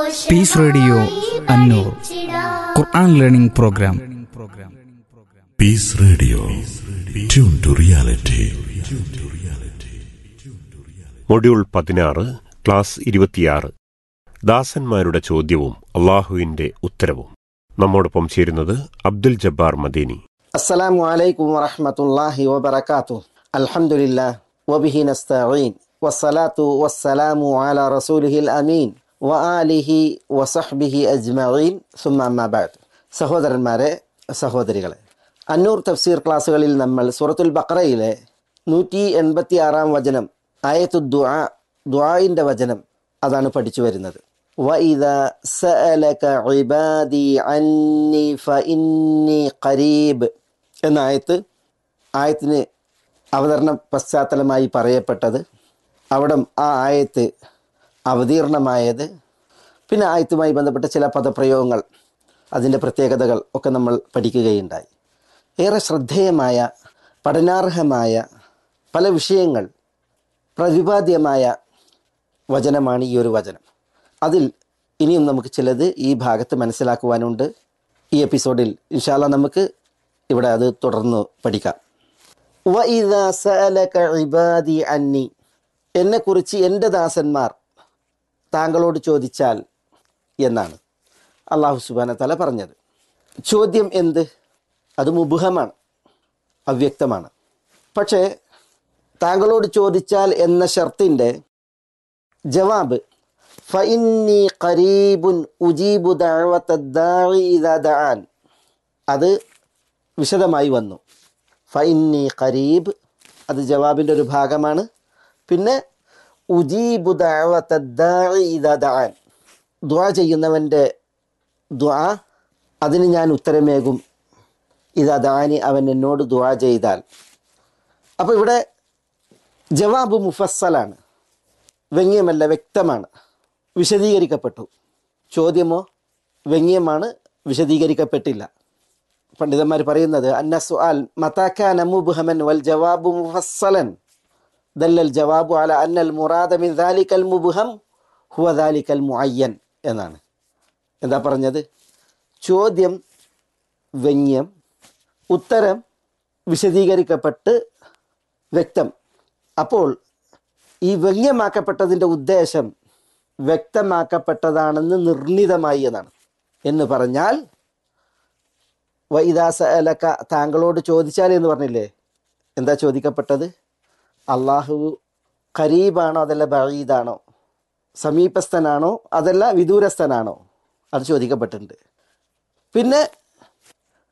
piece radio Annoor Quran learning program peace radio tune to reality module പതിനാറ് class ഇരുപത്തിയാറ് ദാസന്മാരുടെ ചോദ്യവും അള്ളാഹുവിന്റെ ഉത്തരവും നമ്മോടൊപ്പം ചേരുന്നത് അബ്ദുൽ ജബ്ബാർ മദീനി السلام عليكم ورحمة الله وبركاته الحمد لله وبه نستعين والصلاة والسلام على رسوله الأمين وآله وصحبه أجمعين ثم أما بعد സഹോദരന്മാരെ സഹോദരികളെ അന്നൂർ തഫ്സീർ ക്ലാസ്സുകളിൽ നമ്മൾ സൂറത്തുൽ ബക്രയിലെ നൂറ്റി എൺപത്തി ആറാം വചനം ആയത്തു ദുആ ദുആഇൻ്റെ വചനം അതാണ് പഠിച്ചു വരുന്നത് وإذا سألك عبادي عني فإني قريب എന്ന ആയത്ത് ആയത്തിന് അവതരണ പശ്ചാത്തലമായി പറയപ്പെട്ടത് അവിടെ ആ ആയത്ത് അവതീർണമായത് പിന്നെ ആയത്തുമായി ബന്ധപ്പെട്ട ചില പദപ്രയോഗങ്ങൾ അതിൻ്റെ പ്രത്യേകതകൾ ഒക്കെ നമ്മൾ പഠിക്കുകയുണ്ടായി ഏറെ ശ്രദ്ധേയമായ പഠനാർഹമായ പല വിഷയങ്ങൾ പ്രതിപാദ്യമായ വചനമാണ് ഈ ഒരു വചനം അതിൽ ഇനിയും നമുക്ക് ചിലത് ഈ ഭാഗത്ത് മനസ്സിലാക്കുവാനുണ്ട് ഈ എപ്പിസോഡിൽ ഇൻഷാല്ല നമുക്ക് ഇവിടെ അത് തുടർന്ന് പഠിക്കാം വഇദാ സഅലക ഇബാദി അന്നി എന്നെക്കുറിച്ച് എൻ്റെ ദാസന്മാർ താങ്കളോട് ചോദിച്ചാൽ എന്നാണ് അള്ളാഹു സുബാന തല പറഞ്ഞത് ചോദ്യം എന്ത് അത് മുബുഹമാണ് അവ്യക്തമാണ് പക്ഷേ താങ്കളോട് ചോദിച്ചാൽ എന്ന ഷർത്തിൻ്റെ ജവാബ് ഫഇന്നി ഖരീബുൻ ഉജീബു ദഅവത ദാഇ ഇദാ ദഅാൻ അത് വിശദമായി വന്നു ഫഇന്നി ഖരീബ് അത് ജവാബിൻ്റെ ഒരു ഭാഗമാണ് പിന്നെ ഉജീബു ദഅവത ദാഇ ഇദാ ദഅാൻ ദുആ ചെയ്യുന്നവൻ്റെ ദുആ അതിന് ഞാൻ ഉത്തരമേകും ഇതാ ദാനി അവൻ എന്നോട് ദുആ ചെയ്താൽ അപ്പോൾ ഇവിടെ ജവാബ് മുഫസ്സലാണ് വ്യംഗ്യമല്ല വ്യക്തമാണ് വിശദീകരിക്കപ്പെട്ടു ചോദ്യമോ വ്യംഗ്യമാണ് വിശദീകരിക്കപ്പെട്ടില്ല പണ്ഡിതന്മാർ പറയുന്നത് അന്ന സുആൽ മതാക്കാൻ മുബ്ഹമൻ വൽ ജവാബു മുഫസ്സലൻ ദല്ലൽ ജവാബു അല അന്നൽ മുറാദ മിൻ ദാലിക്കൽ മുബ്ഹം ഹുവ ദാലിക്കൽ മുഅയ്യൻ എന്നാണ് എന്താ പറഞ്ഞത് ചോദ്യം വ്യംഗ്യം ഉത്തരം വിശദീകരിക്കപ്പെട്ട് വ്യക്തം അപ്പോൾ ഈ വ്യംഗ്യമാക്കപ്പെട്ടതിൻ്റെ ഉദ്ദേശം വ്യക്തമാക്കപ്പെട്ടതാണെന്ന് നിർണിതമായി എന്നാണ് എന്ന് പറഞ്ഞാൽ വൈദാസ അലക്ക താങ്കളോട് ചോദിച്ചാൽ എന്ന് പറഞ്ഞില്ലേ എന്താ ചോദിക്കപ്പെട്ടത് അള്ളാഹു ഖരീബാണോ അതല്ല ബഴീദാണോ സമീപസ്ഥനാണോ അതല്ല വിദൂരസ്ഥനാണോ അത് ചോദിക്കപ്പെട്ടിട്ടുണ്ട് പിന്നെ